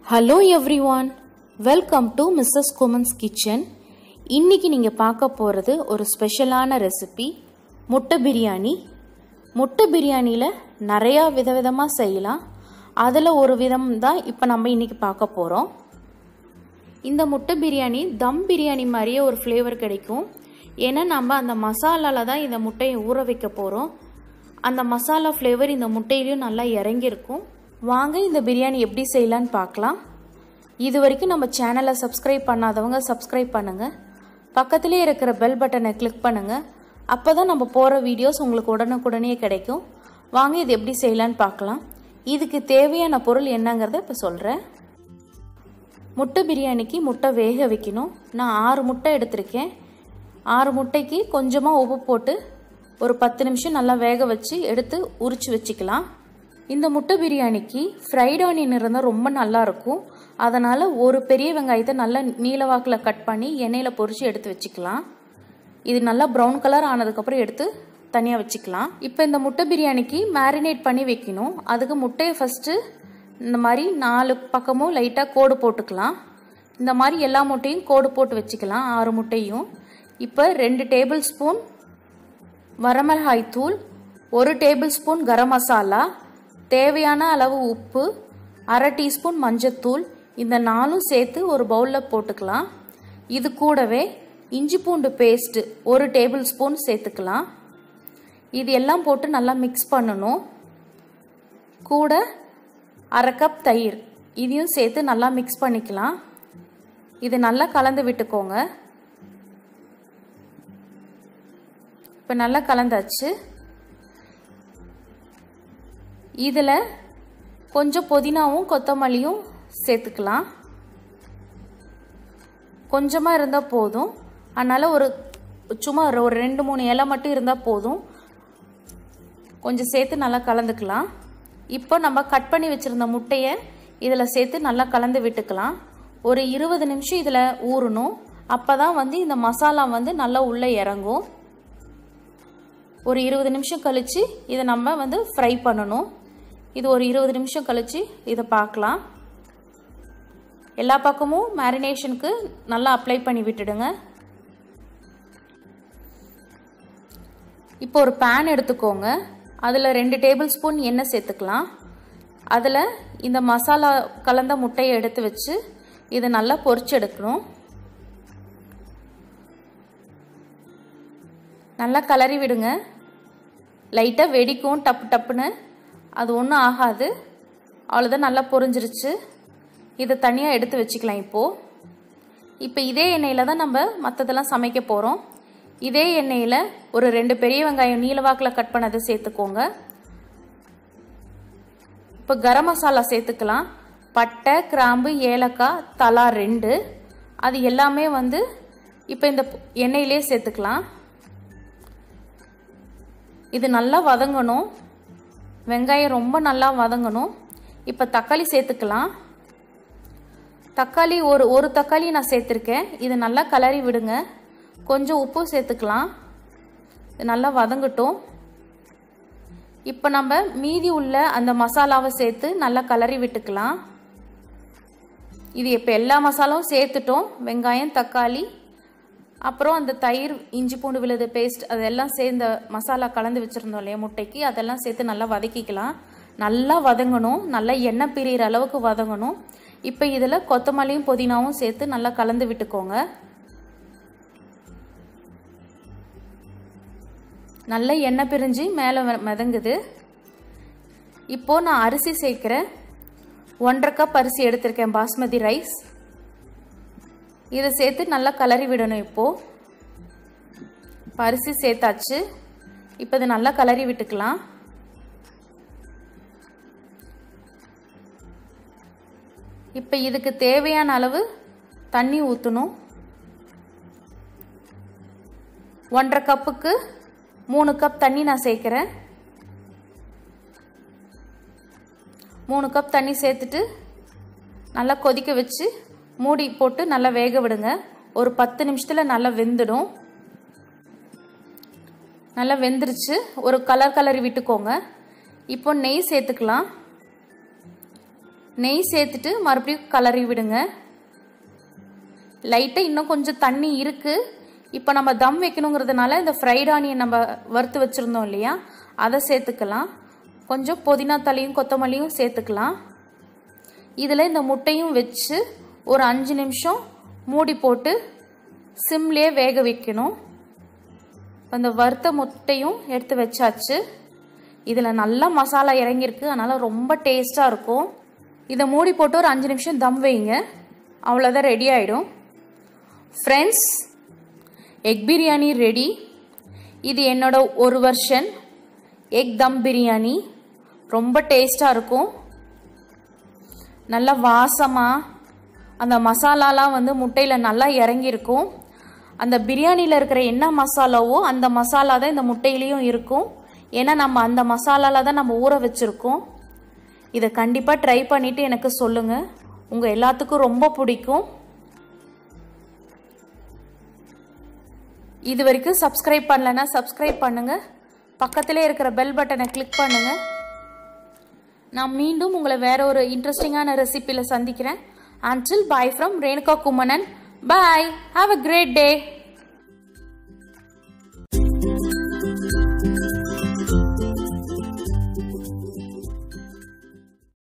hello everyone welcome to Mrs Kumanan's kitchen இன்னைக்கு நீங்கள் பார்க்க போகிறது ஒரு ஸ்பெஷலான ரெசிபி முட்டை பிரியாணி முட்டை பிரியாணியில் நிறையா விதவிதமாக செய்யலாம் அதில் ஒரு விதம் தான் இப்போ நம்ம இன்னைக்கு பார்க்க போகிறோம் இந்த முட்டை பிரியாணி தம் பிரியாணி மாதிரியே ஒரு ஃப்ளேவர் கிடைக்கும் ஏன்னா நம்ம அந்த மசாலாவில் தான் இந்த முட்டையை ஊற வைக்க போகிறோம் அந்த மசாலா ஃப்ளேவர் இந்த முட்டையிலையும் நல்லா இறங்கியிருக்கும் வாங்க இந்த பிரியாணி எப்படி செய்யலான்னு பார்க்கலாம் இது வரைக்கும் நம்ம சேனலை சப்ஸ்கிரைப் பண்ணாதவங்க சப்ஸ்கிரைப் பண்ணுங்கள் பக்கத்துலேயே இருக்கிற பெல் பட்டனை கிளிக் பண்ணுங்கள் அப்போ தான் நம்ம போகிற வீடியோஸ் உங்களுக்கு உடனுக்குடனே கிடைக்கும் வாங்க இது எப்படி செய்யலான்னு பார்க்கலாம் இதுக்கு தேவையான பொருள் என்னங்கிறத இப்போ சொல்கிறேன் முட்டை பிரியாணிக்கு முட்டை வேக வைக்கணும் நான் ஆறு முட்டை எடுத்திருக்கேன் ஆறு முட்டைக்கு கொஞ்சமாக உப்பு போட்டு ஒரு பத்து நிமிஷம் நல்லா வேக வச்சு எடுத்து உரிச்சு வச்சுக்கலாம் இந்த முட்டை பிரியாணிக்கு ஃப்ரைட் ஆனியன் இருந்தால் ரொம்ப நல்லா இருக்கும் அதனால் ஒரு பெரிய வெங்காயத்தை நல்லா நீளவாக்கில் கட் பண்ணி எண்ணெயில் பொரிச்சு எடுத்து வச்சுக்கலாம் இது நல்லா ப்ரௌன் கலர் ஆனதுக்கப்புறம் எடுத்து தனியாக வச்சுக்கலாம் இப்போ இந்த முட்டை பிரியாணிக்கு மேரினேட் பண்ணி வைக்கணும் அதுக்கு முட்டையை ஃபஸ்ட்டு இந்த மாதிரி நாலு பக்கமும் லைட்டாக கோடு போட்டுக்கலாம் இந்த மாதிரி எல்லா முட்டையும் கோடு போட்டு வச்சுக்கலாம் ஆறு முட்டையும் இப்போ ரெண்டு டேபிள் ஸ்பூன் வரமிளகாய் தூள் ஒரு டேபிள் ஸ்பூன் கரம் மசாலா தேவையான அளவு உப்பு அரை டீஸ்பூன் மஞ்சத்தூள் இந்த நாலும் சேர்த்து ஒரு பவுலில் போட்டுக்கலாம் இது கூடவே இஞ்சி பூண்டு பேஸ்ட்டு ஒரு டேபிள் ஸ்பூன் சேர்த்துக்கலாம் இது எல்லாம் போட்டு நல்லா மிக்ஸ் பண்ணணும் கூட அரை கப் தயிர் இதையும் சேர்த்து நல்லா மிக்ஸ் பண்ணிக்கலாம் இது நல்லா கலந்து விட்டுக்கோங்க இப்போ நல்லா கலந்தாச்சு இதில் கொஞ்சம் புதினாவும் கொத்தமல்லியும் சேர்த்துக்கலாம் கொஞ்சமாக இருந்தால் போதும் அதனால் ஒரு சும்மா ஒரு ரெண்டு மூணு இலை மட்டும் இருந்தால் போதும் கொஞ்சம் சேர்த்து நல்லா கலந்துக்கலாம் இப்போ நம்ம கட் பண்ணி வச்சுருந்த முட்டையை இதில் சேர்த்து நல்லா கலந்து விட்டுக்கலாம் ஒரு இருபது நிமிஷம் இதில் ஊறணும் அப்போ தான் வந்து இந்த மசாலா வந்து நல்லா உள்ளே இறங்கும் ஒரு இருபது நிமிஷம் கழித்து இதை நம்ம வந்து ஃப்ரை பண்ணணும் இது ஒரு இருபது நிமிஷம் கழித்து இதை பார்க்கலாம் எல்லா பக்கமும் மேரினேஷனுக்கு நல்லா அப்ளை பண்ணி விட்டுடுங்க இப்போ ஒரு பேன் எடுத்துக்கோங்க அதில் ரெண்டு டேபிள் ஸ்பூன் எண்ணெய் சேர்த்துக்கலாம் அதில் இந்த மசாலா கலந்த முட்டையை எடுத்து வச்சு இதை நல்லா பொரிச்சு எடுக்கணும் நல்லா கலரி விடுங்க லைட்டாக வெடிக்கும் டப்பு டப்புன்னு அது ஒன்றும் ஆகாது அவ்வளோதான் நல்லா பொரிஞ்சிருச்சு இதை தனியாக எடுத்து வச்சுக்கலாம் இப்போது இப்போ இதே எண்ணெயில் தான் நம்ம மற்றதெல்லாம் சமைக்க போகிறோம் இதே எண்ணெயில் ஒரு ரெண்டு பெரிய வெங்காயம் நீளவாக்கில் கட் பண்ணதை சேர்த்துக்கோங்க இப்போ கரம் மசாலா சேர்த்துக்கலாம் பட்டை கிராம்பு ஏலக்காய் தலா ரெண்டு அது எல்லாமே வந்து இப்போ இந்த எண்ணெயிலே சேர்த்துக்கலாம் இது நல்லா வதங்கணும் வெங்காயம் ரொம்ப நல்லா வதங்கணும் இப்போ தக்காளி சேர்த்துக்கலாம் தக்காளி ஒரு ஒரு தக்காளி நான் சேர்த்துருக்கேன் இது நல்லா கலரி விடுங்க கொஞ்சம் உப்பு சேர்த்துக்கலாம் இது நல்லா வதங்கட்டும் இப்போ நம்ம மீதி உள்ள அந்த மசாலாவை சேர்த்து நல்லா கலரி விட்டுக்கலாம் இது இப்போ எல்லா மசாலாவும் சேர்த்துட்டோம் வெங்காயம் தக்காளி அப்புறம் அந்த தயிர் இஞ்சி பூண்டு விழுது பேஸ்ட் அதெல்லாம் சேர்ந்த மசாலா கலந்து வச்சுருந்தோம் இல்லையா முட்டைக்கு அதெல்லாம் சேர்த்து நல்லா வதக்கிக்கலாம் நல்லா வதங்கணும் நல்லா எண்ணெய் பிரியிற அளவுக்கு வதங்கணும் இப்போ இதில் கொத்தமல்லியும் புதினாவும் சேர்த்து நல்லா கலந்து விட்டுக்கோங்க நல்ல எண்ணெய் பிரிஞ்சு மேலே மிதங்குது இப்போது நான் அரிசி சேர்க்குறேன் ஒன்றரை கப் அரிசி எடுத்திருக்கேன் பாஸ்மதி ரைஸ் இதை சேர்த்து நல்லா கலரி விடணும் இப்போது இப்போ அரிசி சேர்த்தாச்சு இப்போ இதை நல்லா கலரி விட்டுக்கலாம் இப்போ இதுக்கு தேவையான அளவு தண்ணி ஊற்றணும் ஒன்றரை கப்புக்கு மூணு கப் தண்ணி நான் சேர்க்குறேன் மூணு கப் தண்ணி சேர்த்துட்டு நல்லா கொதிக்க வச்சு மூடி போட்டு நல்லா வேக விடுங்க ஒரு பத்து நிமிஷத்தில் நல்லா வெந்துடும் நல்லா வெந்துருச்சு ஒரு கலர் கலரி விட்டுக்கோங்க இப்போ நெய் சேர்த்துக்கலாம் நெய் சேர்த்துட்டு மறுபடியும் கலரி விடுங்க லைட்டாக இன்னும் கொஞ்சம் தண்ணி இருக்குது இப்போ நம்ம தம் வைக்கணுங்கிறதுனால இந்த ஃப்ரைட் ஆனியன் நம்ம வறுத்து வச்சுருந்தோம் இல்லையா அதை சேர்த்துக்கலாம் கொஞ்சம் புதினா தலையும் கொத்தமல்லியும் சேர்த்துக்கலாம் இதில் இந்த முட்டையும் வச்சு ஒரு அஞ்சு நிமிஷம் மூடி போட்டு சிம்லேயே வேக வைக்கணும் அந்த வறுத்த முட்டையும் எடுத்து வச்சாச்சு இதில் நல்லா மசாலா இறங்கியிருக்கு அதனால் ரொம்ப டேஸ்ட்டாக இருக்கும் இதை மூடி போட்டு ஒரு அஞ்சு நிமிஷம் தம் வைங்க அவ்வளோதான் ரெடி ஆகிடும் ஃப்ரெண்ட்ஸ் எக் பிரியாணி ரெடி இது என்னோட ஒரு வருஷன் எக் தம் பிரியாணி ரொம்ப டேஸ்ட்டாக இருக்கும் நல்ல வாசமாக அந்த மசாலாலாம் வந்து முட்டையில் நல்லா இறங்கியிருக்கும் அந்த பிரியாணியில் இருக்கிற என்ன மசாலாவோ அந்த மசாலா தான் இந்த முட்டையிலையும் இருக்கும் ஏன்னா நம்ம அந்த மசாலாவில் தான் நம்ம ஊற வச்சுருக்கோம் இதை கண்டிப்பாக ட்ரை பண்ணிவிட்டு எனக்கு சொல்லுங்கள் உங்கள் எல்லாத்துக்கும் ரொம்ப பிடிக்கும் இது வரைக்கும் சப்ஸ்கிரைப் பண்ணலன்னா சப்ஸ்கிரைப் பண்ணுங்கள் பக்கத்திலே இருக்கிற பெல் பட்டனை கிளிக் பண்ணுங்கள் நான் மீண்டும் உங்களை வேற ஒரு இன்ட்ரெஸ்டிங்கான ரெசிபியில் சந்திக்கிறேன் until bye from Renuka Kumanan bye have a great day